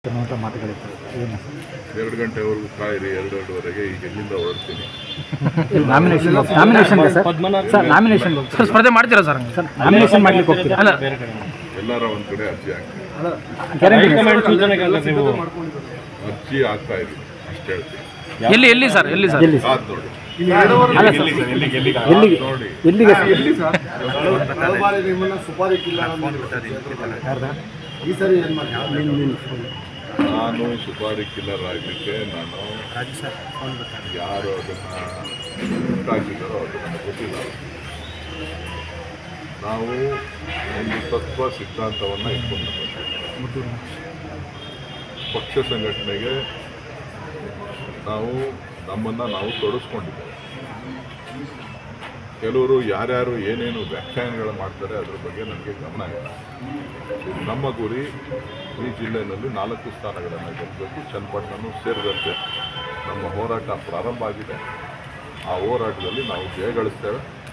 ಅನ್ನುವಂಥ ಮಾತುಗಳಿತ್ತು ಏನು ಎರಡು ಗಂಟೆವರೆಗೂ ಕಾಯಿರಿ ಎರಡು ಎರಡೂವರೆಗೆ ಈಗ ಎಲ್ಲಿಂದ ಹೊರಡ್ತೀನಿ ನಾಮಿನೇಷನ್ ನಾಮಿನೇಷನ್ಗೆ ಸರ್ ಸರ್ ನಾಮಿನೇಷನ್ ಸರ್ ಸ್ಪರ್ಧೆ ಮಾಡ್ತೀರಾ ಸರ್ ಹಂಗೆ ಸರ್ ನಾಮಿನೇಷನ್ ಮಾಡ್ಲಿಕ್ಕೆ ಹೋಗ್ತೀರಾ ಅಲ್ಲ ಎಲ್ಲರ ಒಂದು ಕಡೆ ಅರ್ಜಿ ಹಾಕ್ತೀನಿ ಗ್ಯಾರಂಟಿ ಅರ್ಜಿ ಆಗ್ತಾ ಇದ್ದೀನಿ ಅಷ್ಟು ಹೇಳ್ತೀನಿ ಎಲ್ಲಿ ಎಲ್ಲಿ ಸರ್ ಎಲ್ಲಿ ಸರ್ ಎಲ್ಲಿ ಕಾದ್ ನೋಡಿ ಅಲ್ಲ ಸರ್ ಎಲ್ಲಿಗೆ ನೋಡಿ ಎಲ್ಲಿಗೆ ಸರ್ ಬಾರಿ ನಿಮ್ಮನ್ನ ಸುಪಾರಿ ಕಿಲ್ಲ ಯಾರ್ದ? ಈ ಸರಿ ಏನ್ ಮಾಡಿ ನಾನು ಸುಪಾರಿ ಕಿಲ್ಲರ್ ಆಗಲಿಕ್ಕೆ ನಾನು ಯಾರು ಅದನ್ನು ಹುಟ್ಟಾಕಿದ್ದಾರೋ ಅದು ನನಗೆ ಗೊತ್ತಿಲ್ಲ ನಾವು ಒಂದು ತತ್ವ ಸಿದ್ಧಾಂತವನ್ನು ಇಟ್ಕೊಂಡು ಪಕ್ಷ ಸಂಘಟನೆಗೆ ನಾವು ನಮ್ಮನ್ನು ನಾವು ತೊಡಗಿಸ್ಕೊಂಡಿದ್ದೇವೆ ಕೆಲವರು ಯಾರ್ಯಾರು ಏನೇನು ವ್ಯಾಖ್ಯಾನಗಳು ಮಾಡ್ತಾರೆ ಅದ್ರ ಬಗ್ಗೆ ನನಗೆ ಗಮನ ಇಲ್ಲ ನಮ್ಮ ಗುರಿ ಈ ಜಿಲ್ಲೆಯಲ್ಲಿ ನಾಲ್ಕು ಸ್ಥಾನಗಳನ್ನು ಗೆಲ್ಲಬೇಕು ಚನ್ನಪಟ್ಟಣನೂ ಸೇರಿದಂತೆ ನಮ್ಮ ಹೋರಾಟ ಪ್ರಾರಂಭ ಆಗಿದೆ ಆ ಹೋರಾಟದಲ್ಲಿ ನಾವು ಜಯ ಗಳಿಸ್ತೇವೆ